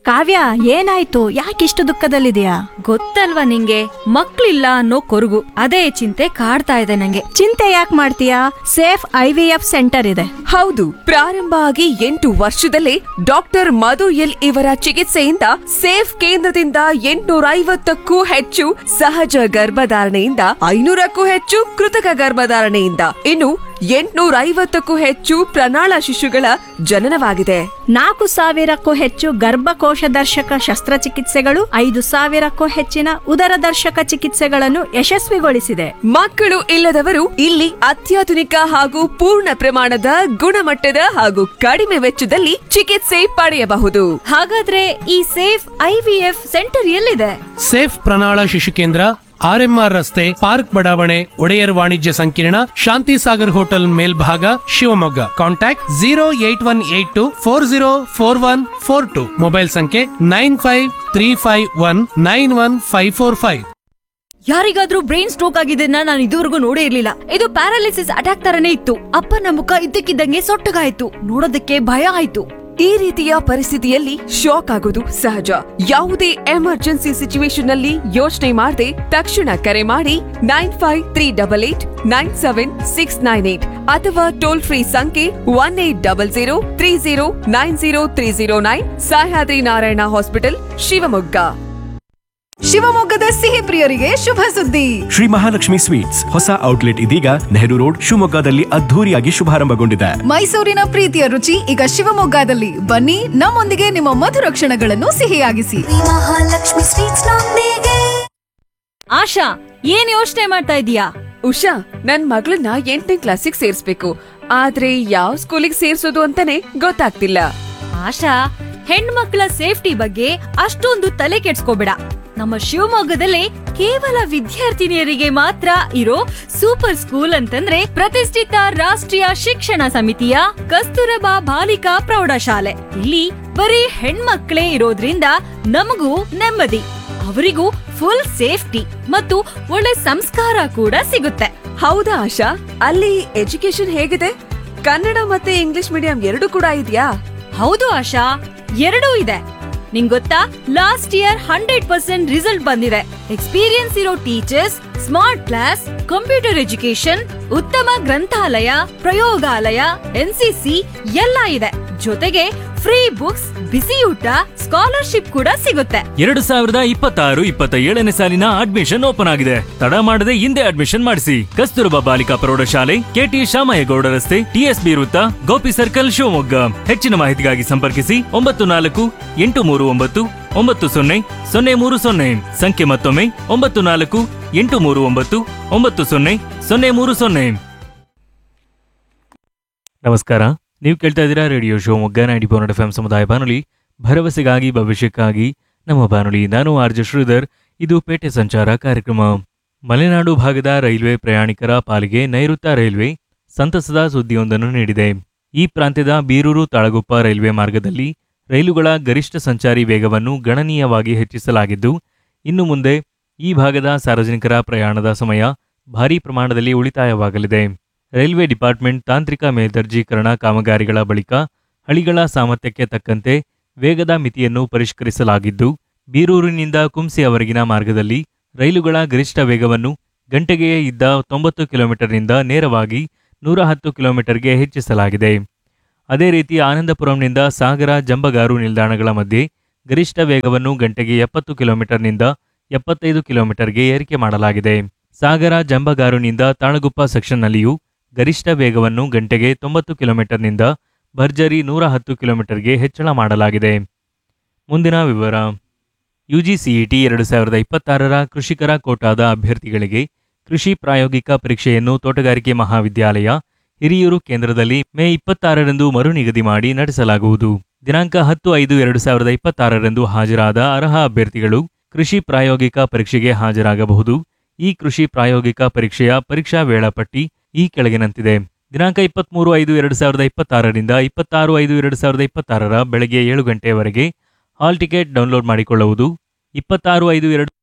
ಕಾವ್ಯ ಏನಾಯ್ತು ಯಾಕಿಷ್ಟು ದುಃಖದಲ್ಲಿದೆಯಾ ಗೊತ್ತಲ್ವಾ ನಿಂಗೆ ಮಕ್ಳಿಲ್ಲ ಅನ್ನೋ ಕೊರಗು ಅದೇ ಚಿಂತೆ ಕಾಡ್ತಾ ಇದೆ ನಂಗೆ ಚಿಂತೆ ಯಾಕೆ ಮಾಡ್ತೀಯಾ safe I V F centre ಇದೆ ಹೌದು ಪ್ರಾರಂಭ ಆಗಿ ಎಂಟು ವರ್ಷದಲ್ಲೇ ಡಾಕ್ಟರ್ ಮಧು ಎಲ್ ಇವರ ಚಿಕಿತ್ಸೆಯಿಂದ ಸೇಫ್ ಕೇಂದ್ರದಿಂದ ಎಂಟುನೂರ ಐವತ್ತಕ್ಕೂ ಹೆಚ್ಚು ಸಹಜ ಗರ್ಭಧಾರಣೆಯಿಂದ ಐನೂರಕ್ಕೂ ಹೆಚ್ಚು ಕೃತಕ ಗರ್ಭಧಾರಣೆಯಿಂದ ಇನ್ನು ಎಂಟುನೂರ ಐವತ್ತಕ್ಕೂ ಹೆಚ್ಚು ಪ್ರಣಾಳ ಶಿಶುಗಳ ಜನನವಾಗಿದೆ ನಾಲ್ಕು ಸಾವಿರಕ್ಕೂ ಹೆಚ್ಚು ಗರ್ಭಕೋಶ ದರ್ಶಕ ಶಸ್ತ್ರಚಿಕಿತ್ಸೆಗಳು ಐದು ಸಾವಿರಕ್ಕೂ ಹೆಚ್ಚಿನ ಉದರ ದರ್ಶಕ ಚಿಕಿತ್ಸೆಗಳನ್ನು ಯಶಸ್ವಿಗೊಳಿಸಿದೆ ಮಕ್ಕಳು ಇಲ್ಲದವರು ಇಲ್ಲಿ ಅತ್ಯಾಧುನಿಕ ಹಾಗೂ ಪೂರ್ಣ ಪ್ರಮಾಣದ ಗುಣಮಟ್ಟದ ಹಾಗೂ ಕಡಿಮೆ ವೆಚ್ಚದಲ್ಲಿ ಚಿಕಿತ್ಸೆ ಪಡೆಯಬಹುದು ಹಾಗಾದ್ರೆ ಈ safe I V F centre ಎಲ್ಲಿದೆ ಸೇಫ್ ಪ್ರಣಾಳ ಶಿಶು ಕೇಂದ್ರ ಆರ್ಎಂಆರ್ ರಸ್ತೆ ಪಾರ್ಕ್ ಬಡಾವಣೆ ಒಡೆಯರ್ ವಾಣಿಜ್ಯ ಸಂಕೀರ್ಣ ಶಾಂತಿ ಸಾಗರ್ ಹೋಟೆಲ್ ಮೇಲ್ಭಾಗ Shivamogga contact zero eight one eight two four zero four one four two mobile ಸಂಖ್ಯೆ nine five three five one nine one five four five ಯಾರಿಗಾದ್ರೂ ಬ್ರೈನ್ ಸ್ಟ್ರೋಕ್ ಆಗಿದ್ದನ್ನ ನಾನು ಇದುವರೆಗೂ ನೋಡೇ ಇರ್ಲಿಲ್ಲ ಇದು ಪ್ಯಾರಾಲಿಸಿಸ್ ಅಟ್ಯಾಕ್ ತರನೇ ಇತ್ತು ಅಪ್ಪನ ಮುಖ ಇದ್ದಕ್ಕಿದ್ದಂಗೆ ಸೊಟ್ಟಗಾಯ್ತು ನೋಡೋದಕ್ಕೆ ಭಯ ಆಯ್ತು ಈ ರೀತಿಯ ಪರಿಸ್ಥಿತಿಯಲ್ಲಿ ಶಾಕ್ ಆಗೋದು ಸಹಜ ಯಾವುದೇ ಎಮರ್ಜೆನ್ಸಿ ಸಿಚುವೇಶನ್ ನಲ್ಲಿ ಯೋಚನೆ ಮಾಡದೆ ತಕ್ಷಣ ಕರೆ ಮಾಡಿ nine five three double eight nine seven six nine eight ಅಥವಾ ಟೋಲ್ ಫ್ರೀ ಸಂಖ್ಯೆ one eight double zero three zero nine zero three zero nine Sahyadri Narayana hospital Shivamogga ಶಿವಮೊಗ್ಗದ ಸಿಹಿ ಪ್ರಿಯರಿಗೆ ಶುಭ ಸುದ್ದಿ ಶ್ರೀ ಮಹಾಲಕ್ಷ್ಮಿ ಸ್ವೀಟ್ಸ್ ಹೊಸ ಔಟ್ಲೆಟ್ ಇದೀಗ ನೆಹರು ರೋಡ್ ಶಿವಮೊಗ್ಗದಲ್ಲಿ ಅದ್ಧೂರಿಯಾಗಿ ಶುಭಾರಂಭಗೊಂಡಿದೆ ಮೈಸೂರಿನ ಪ್ರೀತಿಯ ರುಚಿ ಈಗ ಶಿವಮೊಗ್ಗದಲ್ಲಿ ಬನ್ನಿ ನಮ್ಮೊಂದಿಗೆ ನಿಮ್ಮ ಮಧುರ ಕ್ಷಣಗಳನ್ನು ಸಿಹಿಯಾಗಿಸಿ ಮಹಾಲಕ್ಷ್ಮಿ ಸ್ವೀಟ್ಸ್ ನೊಂದಿಗೆ ಆಶಾ ಏನ್ ಯೋಚನೆ ಮಾಡ್ತಾ ಇದೀಯಾ ಉಷಾ ನನ್ ಮಗಳನ್ನ ಎಂಟನೇ ಕ್ಲಾಸಿಗೆ ಸೇರ್ಸ್ಬೇಕು ಆದ್ರೆ ಯಾವ ಸ್ಕೂಲಿಗೆ ಸೇರ್ಸೋದು ಅಂತಾನೆ ಗೊತ್ತಾಗ್ತಿಲ್ಲ ಆಶಾ ಹೆಣ್ಮಕ್ಳ ಸೇಫ್ಟಿ ಬಗ್ಗೆ ಅಷ್ಟೊಂದು ತಲೆ ಕೆಡ್ಸ್ಕೋಬೇಡ ನಮ್ಮ ಶಿವಮೊಗ್ಗದಲ್ಲಿ ಕೇವಲ ವಿದ್ಯಾರ್ಥಿನಿಯರಿಗೆ ಮಾತ್ರ ಇರೋ ಸೂಪರ್ ಸ್ಕೂಲ್ ಅಂತಂದ್ರೆ ಪ್ರತಿಷ್ಠಿತ ರಾಷ್ಟ್ರೀಯ ಶಿಕ್ಷಣ ಸಮಿತಿಯ ಕಸ್ತೂರಬಾ ಬಾಲಿಕಾ ಪ್ರೌಢಶಾಲೆ ಇಲ್ಲಿ ಬರೀ ಹೆಣ್ಮಕ್ಳೇ ಇರೋದ್ರಿಂದ ನಮಗೂ ನೆಮ್ಮದಿ ಅವರಿಗೂ ಫುಲ್ ಸೇಫ್ಟಿ ಮತ್ತು ಒಳ್ಳೆ ಸಂಸ್ಕಾರ ಕೂಡ ಸಿಗುತ್ತೆ ಹೌದಾ ಆಶಾ ಅಲ್ಲಿ ಎಜುಕೇಶನ್ ಹೇಗಿದೆ ಕನ್ನಡ ಮತ್ತೆ ಇಂಗ್ಲಿಷ್ ಮೀಡಿಯಂ ಎರಡು ಕೂಡ ಇದೆಯಾ ಹೌದು ಆಶಾ ಎರಡೂ ಇದೆ ನಿಂಗ್ ಗೊತ್ತಾ last year hundred percent result ಬಂದಿದೆ ಎಕ್ಸ್ಪೀರಿಯನ್ಸ್ ಇರೋ teachers smart class computer education ಉತ್ತಮ ಗ್ರಂಥಾಲಯ ಪ್ರಯೋಗಾಲಯ ಎನ್ಸಿಸಿ ಎಲ್ಲ ಇದೆ ಜೊತೆಗೆ ಫ್ರೀ ಬುಕ್ಸ್ ಬಿಸಿ ಊಟ ಸ್ಕಾಲರ್ಶಿಪ್ ಕೂಡ ಸಿಗುತ್ತೆ ಎರಡು ಸಾವಿರದ ಇಪ್ಪತ್ತಾರು ಇಪ್ಪತ್ತ ಏಳನೇ ಸಾಲಿನ ಅಡ್ಮಿಷನ್ ಓಪನ್ ಆಗಿದೆ ತಡ ಮಾಡದೆ ಹಿಂದೆ ಅಡ್ಮಿಷನ್ ಮಾಡಿಸಿ ಕಸ್ತೂರಬಾ ಬಾಲಿಕಾ ಪ್ರೌಢಶಾಲೆ ಕೆಟಿ ಶಾಮಯ್ಯಗೌಡ ರಸ್ತೆ ಟಿಎಸ್ಬಿ ವೃತ್ತ ಗೋಪಿ ಸರ್ಕಲ್ ಶಿವಮೊಗ್ಗ ಹೆಚ್ಚಿನ ಮಾಹಿತಿಗಾಗಿ ಸಂಪರ್ಕಿಸಿ ಒಂಬತ್ತು ನಾಲ್ಕು ಎಂಟು ಮೂರು ಒಂಬತ್ತು ಒಂಬತ್ತು ಸೊನ್ನೆ ಸೊನ್ನೆ ಮೂರು ಸೊನ್ನೆ ಸಂಖ್ಯೆ ಮತ್ತೊಮ್ಮೆ ಒಂಬತ್ತು ನಾಲ್ಕು ಎಂಟು ಮೂರು ಒಂಬತ್ತು ಒಂಬತ್ತು ಸೊನ್ನೆ ಸೊನ್ನೆ ಮೂರು ಸೊನ್ನೆ ನಮಸ್ಕಾರ ನೀವು ಕೇಳ್ತಾ ಇದ್ದೀರಾ radio Shivamogga ninety four F M ಸಮುದಾಯ ಬಾನುಲಿ ಭರವಸೆಗಾಗಿ ಭವಿಷ್ಯಕ್ಕಾಗಿ ನಮ್ಮ ಬಾನುಲಿ ನಾನು ಆರ್ಜ ಶ್ರೀಧರ್ ಇದು ಪೇಟೆ ಸಂಚಾರ ಕಾರ್ಯಕ್ರಮ ಮಲೆನಾಡು ಭಾಗದ ರೈಲ್ವೆ ಪ್ರಯಾಣಿಕರ ಪಾಲಿಗೆ ನೈಋತ್ಯ ರೈಲ್ವೆ ಸಂತಸದ ಸುದ್ದಿಯೊಂದನ್ನು ನೀಡಿದೆ ಈ ಪ್ರಾಂತ್ಯದ ಬೀರೂರು ತಾಳಗುಪ್ಪ ರೈಲ್ವೆ ಮಾರ್ಗದಲ್ಲಿ ರೈಲುಗಳ ಗರಿಷ್ಠ ಸಂಚಾರಿ ವೇಗವನ್ನು ಗಣನೀಯವಾಗಿ ಹೆಚ್ಚಿಸಲಾಗಿದ್ದು ಇನ್ನು ಮುಂದೆ ಈ ಭಾಗದ ಸಾರ್ವಜನಿಕರ ಪ್ರಯಾಣದ ಸಮಯ ಭಾರೀ ಪ್ರಮಾಣದಲ್ಲಿ ಉಳಿತಾಯವಾಗಲಿದೆ ರೈಲ್ವೆ ಡಿಪಾರ್ಟ್ಮೆಂಟ್ ತಾಂತ್ರಿಕ ಮೇಲ್ದರ್ಜೀಕರಣ ಕಾಮಗಾರಿಗಳ ಬಳಿಕ ಹಳಿಗಳ ಸಾಮರ್ಥ್ಯಕ್ಕೆ ತಕ್ಕಂತೆ ವೇಗದ ಮಿತಿಯನ್ನು ಪರಿಷ್ಕರಿಸಲಾಗಿದ್ದು ಬೀರೂರಿನಿಂದ ಕುಂಸಿಯವರೆಗಿನ ಮಾರ್ಗದಲ್ಲಿ ರೈಲುಗಳ ಗರಿಷ್ಠ ವೇಗವನ್ನು ಗಂಟೆಗೆ ಇದ್ದ ತೊಂಬತ್ತು ಕಿಲೋಮೀಟರ್ನಿಂದ ನೇರವಾಗಿ ನೂರ ಹತ್ತು ಕಿಲೋಮೀಟರ್ಗೆ ಹೆಚ್ಚಿಸಲಾಗಿದೆ ಅದೇ ರೀತಿ ಆನಂದಪುರಂನಿಂದ ಸಾಗರ ಜಂಬಗಾರು ನಿಲ್ದಾಣಗಳ ಮಧ್ಯೆ ಗರಿಷ್ಠ ವೇಗವನ್ನು ಗಂಟೆಗೆ ಎಪ್ಪತ್ತು ಕಿಲೋಮೀಟರ್ನಿಂದ ಎಪ್ಪತ್ತೈದು ಕಿಲೋಮೀಟರ್ಗೆ ಏರಿಕೆ ಮಾಡಲಾಗಿದೆ ಸಾಗರ ಜಂಬಗಾರುನಿಂದ ತಾಳಗುಪ್ಪ ಸೆಕ್ಷನ್ನಲ್ಲಿಯೂ ಗರಿಷ್ಠ ವೇಗವನ್ನು ಗಂಟೆಗೆ ತೊಂಬತ್ತು ಕಿಲೋಮೀಟರ್ನಿಂದ ಭರ್ಜರಿ ನೂರ ಹತ್ತು ಕಿಲೋಮೀಟರ್ಗೆ ಹೆಚ್ಚಳ ಮಾಡಲಾಗಿದೆ ಮುಂದಿನ ವಿವರ ಯುಜಿಸಿಇಟಿ ಎರಡು ಸಾವಿರದ ಇಪ್ಪತ್ತಾರರ ಕೃಷಿಕರ ಕೋಟಾದ ಅಭ್ಯರ್ಥಿಗಳಿಗೆ ಕೃಷಿ ಪ್ರಾಯೋಗಿಕ ಪರೀಕ್ಷೆಯನ್ನು ತೋಟಗಾರಿಕೆ ಮಹಾವಿದ್ಯಾಲಯ ಹಿರಿಯೂರು ಕೇಂದ್ರದಲ್ಲಿ ಮೇ ಇಪ್ಪತ್ತಾರರಂದು ಮರು ನಿಗದಿ ಮಾಡಿ ನಡೆಸಲಾಗುವುದು ದಿನಾಂಕ ಹತ್ತು ಐದು ಎರಡು ಸಾವಿರದ ಇಪ್ಪತ್ತಾರರಂದು ಹಾಜರಾದ ಅರ್ಹ ಅಭ್ಯರ್ಥಿಗಳು ಕೃಷಿ ಪ್ರಾಯೋಗಿಕ ಪರೀಕ್ಷೆಗೆ ಹಾಜರಾಗಬಹುದು ಈ ಕೃಷಿ ಪ್ರಾಯೋಗಿಕ ಪರೀಕ್ಷೆಯ ಪರೀಕ್ಷಾ ವೇಳಾಪಟ್ಟಿ ಈ ಕೆಳಗಿನಂತಿದೆ ದಿನಾಂಕ ಇಪ್ಪತ್ಮೂರು ಐದು ಎರಡು ಸಾವಿರದ ಇಪ್ಪತ್ತಾರರಿಂದ ಇಪ್ಪತ್ತಾರು ಐದು ಎರಡು ಸಾವಿರದ ಇಪ್ಪತ್ತಾರರ ಬೆಳಗ್ಗೆ ಏಳು ಗಂಟೆಯವರೆಗೆ ಹಾಲ್ ಟಿಕೆಟ್ ಡೌನ್ಲೋಡ್ ಮಾಡಿಕೊಳ್ಳುವುದು ಇಪ್ಪತ್ತಾರು ಐದು ಎರಡು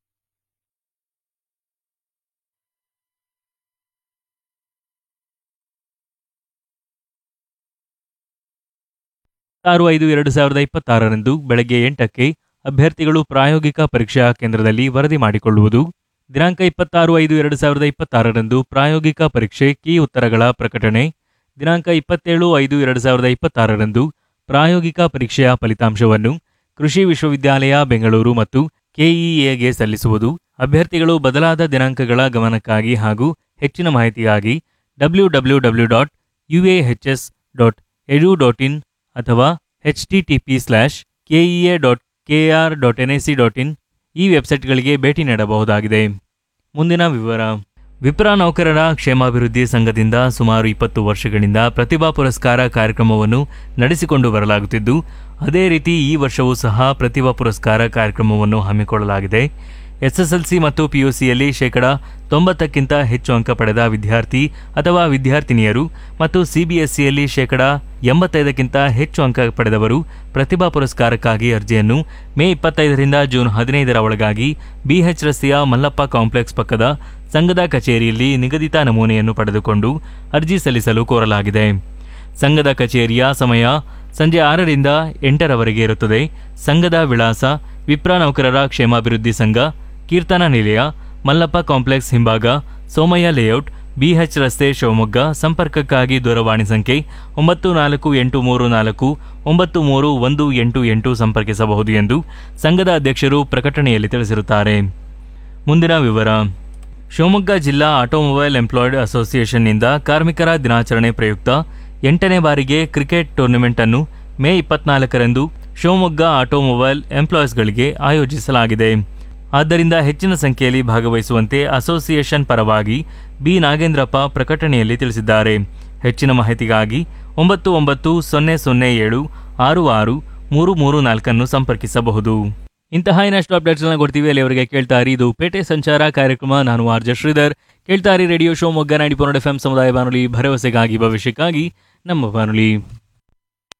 ಆರು ಐದು ಎರಡು ಸಾವಿರದ ಇಪ್ಪತ್ತಾರರಂದು ಬೆಳಗ್ಗೆ ಎಂಟಕ್ಕೆ ಅಭ್ಯರ್ಥಿಗಳು ಪ್ರಾಯೋಗಿಕ ಪರೀಕ್ಷಾ ಕೇಂದ್ರದಲ್ಲಿ ವರದಿ ಮಾಡಿಕೊಳ್ಳುವುದು ದಿನಾಂಕ ಇಪ್ಪತ್ತಾರು ಐದು ಎರಡು ಸಾವಿರದ ಇಪ್ಪತ್ತಾರರಂದು ಪ್ರಾಯೋಗಿಕ ಪರೀಕ್ಷೆ ಕೀ ಉತ್ತರಗಳ ಪ್ರಕಟಣೆ ದಿನಾಂಕ ಇಪ್ಪತ್ತೇಳು ಐದು ಎರಡು ಸಾವಿರದ ಇಪ್ಪತ್ತಾರರಂದು ಪ್ರಾಯೋಗಿಕ ಪರೀಕ್ಷೆಯ ಫಲಿತಾಂಶವನ್ನು ಕೃಷಿ ವಿಶ್ವವಿದ್ಯಾಲಯ ಬೆಂಗಳೂರು ಮತ್ತು ಕೆಇಎಗೆ ಸಲ್ಲಿಸುವುದು ಅಭ್ಯರ್ಥಿಗಳು ಬದಲಾದ ದಿನಾಂಕಗಳ ಗಮನಕ್ಕಾಗಿ ಹಾಗೂ ಹೆಚ್ಚಿನ ಮಾಹಿತಿಗಾಗಿ W W W dot U A H S dot edu dot in ಅಥವಾ H T T P slash KEA dot K R dot N I C dot in ಈ ವೆಬ್ಸೈಟ್ಗಳಿಗೆ ಭೇಟಿ ನೀಡಬಹುದಾಗಿದೆ ಮುಂದಿನ ವಿವರ ವಿಪ್ರ ನೌಕರರ ಕ್ಷೇಮಾಭಿವೃದ್ಧಿ ಸಂಘದಿಂದ ಸುಮಾರು ಇಪ್ಪತ್ತು ವರ್ಷಗಳಿಂದ ಪ್ರತಿಭಾ ಪುರಸ್ಕಾರ ಕಾರ್ಯಕ್ರಮವನ್ನು ನಡೆಸಿಕೊಂಡು ಬರಲಾಗುತ್ತಿದ್ದು ಅದೇ ರೀತಿ ಈ ವರ್ಷವೂ ಸಹ ಪ್ರತಿಭಾ ಪುರಸ್ಕಾರ ಕಾರ್ಯಕ್ರಮವನ್ನು ಹಮ್ಮಿಕೊಳ್ಳಲಾಗಿದೆ ಎಸ್ಎಸ್ಎಲ್ಸಿ ಮತ್ತು ಪಿಯುಸಿಯಲ್ಲಿ ಶೇಕಡ ತೊಂಬತ್ತಕ್ಕಿಂತ ಹೆಚ್ಚು ಅಂಕ ಪಡೆದ ವಿದ್ಯಾರ್ಥಿ ಅಥವಾ ವಿದ್ಯಾರ್ಥಿನಿಯರು ಮತ್ತು ಸಿಬಿಎಸ್ಇಯಲ್ಲಿ ಶೇಕಡ ಎಂಬತ್ತೈದಕ್ಕಿಂತ ಹೆಚ್ಚು ಅಂಕ ಪಡೆದವರು ಪ್ರತಿಭಾ ಪುರಸ್ಕಾರಕ್ಕಾಗಿ ಅರ್ಜಿಯನ್ನು ಮೇ ಇಪ್ಪತ್ತೈದರಿಂದ ಜೂನ್ ಹದಿನೈದರ ಒಳಗಾಗಿ ಬಿಎಚ್ ರಸ್ತೆಯ ಮಲ್ಲಪ್ಪ ಕಾಂಪ್ಲೆಕ್ಸ್ ಪಕ್ಕದ ಸಂಘದ ಕಚೇರಿಯಲ್ಲಿ ನಿಗದಿತ ನಮೂನೆಯನ್ನು ಪಡೆದುಕೊಂಡು ಅರ್ಜಿ ಸಲ್ಲಿಸಲು ಕೋರಲಾಗಿದೆ ಸಂಘದ ಕಚೇರಿಯ ಸಮಯ ಸಂಜೆ ಆರರಿಂದ ಎಂಟರವರೆಗೆ ಇರುತ್ತದೆ ಸಂಘದ ವಿಳಾಸ ವಿಪ್ರ ನೌಕರರ ಕ್ಷೇಮಾಭಿವೃದ್ಧಿ ಸಂಘ ಕೀರ್ತನ ನಿಲಯ ಮಲ್ಲಪ್ಪ ಕಾಂಪ್ಲೆಕ್ಸ್ ಹಿಂಭಾಗ ಸೋಮಯ್ಯ ಲೇಔಟ್ ಬಿಎಚ್ ರಸ್ತೆ ಶಿವಮೊಗ್ಗ ಸಂಪರ್ಕಕ್ಕಾಗಿ ದೂರವಾಣಿ ಸಂಖ್ಯೆ ಒಂಬತ್ತು ನಾಲ್ಕು ಎಂಟು ಮೂರು ನಾಲ್ಕು ಒಂಬತ್ತು ಮೂರು ಒಂದು ಎಂಟು ಎಂಟು ಸಂಪರ್ಕಿಸಬಹುದು ಎಂದು ಸಂಘದ ಅಧ್ಯಕ್ಷರು ಪ್ರಕಟಣೆಯಲ್ಲಿ ತಿಳಿಸಿರುತ್ತಾರೆ ಮುಂದಿನ ವಿವರ ಶಿವಮೊಗ್ಗ ಜಿಲ್ಲಾ ಆಟೋಮೊಬೈಲ್ ಎಂಪ್ಲಾಯ್ಡ್ ಅಸೋಸಿಯೇಷನ್ನಿಂದ ಕಾರ್ಮಿಕರ ದಿನಾಚರಣೆ ಪ್ರಯುಕ್ತ ಎಂಟನೇ ಬಾರಿಗೆ ಕ್ರಿಕೆಟ್ ಟೂರ್ನಿಮೆಂಟ್ ಅನ್ನು ಮೇ ಇಪ್ಪತ್ನಾಲ್ಕರಂದು ಶಿವಮೊಗ್ಗ ಆಟೋಮೊಬೈಲ್ ಎಂಪ್ಲಾಯೀಸ್ಗಳಿಗೆ ಆಯೋಜಿಸಲಾಗಿದೆ ಆದ್ದರಿಂದ ಹೆಚ್ಚಿನ ಸಂಖ್ಯೆಯಲ್ಲಿ ಭಾಗವಹಿಸುವಂತೆ ಅಸೋಸಿಯೇಷನ್ ಪರವಾಗಿ ಬಿ ನಾಗೇಂದ್ರಪ್ಪ ಪ್ರಕಟಣೆಯಲ್ಲಿ ತಿಳಿಸಿದ್ದಾರೆ ಹೆಚ್ಚಿನ ಮಾಹಿತಿಗಾಗಿ ಒಂಬತ್ತು ಒಂಬತ್ತು ಸೊನ್ನೆ ಸೊನ್ನೆ ಏಳು ಆರು ಆರು ಮೂರು ಮೂರು ನಾಲ್ಕನ್ನು ಸಂಪರ್ಕಿಸಬಹುದು ಇಂತಹ ಇನ್ನಷ್ಟು ಅಪ್ಡೇಟ್ಸ್ನ ಕೊಡ್ತೀವಿ ಅಲ್ಲಿವರೆಗೆ ಕೇಳ್ತಾರಿ ಇದು ಪೇಟೆ ಸಂಚಾರ ಕಾರ್ಯಕ್ರಮ ನಾನು ಆರ್ ಜೆ ಶ್ರೀಧರ್ ಕೇಳ್ತಾರಿ ರೇಡಿಯೋ ಶೋ ಮೊಗ್ಗ ನಾಡಿ ಎಫ್ ಎಂ ಸಮುದಾಯ ಬಾನುಲಿ ಭರವಸೆಗಾಗಿ ಭವಿಷ್ಯಕ್ಕಾಗಿ ನಮ್ಮ ಬಾನುಲಿ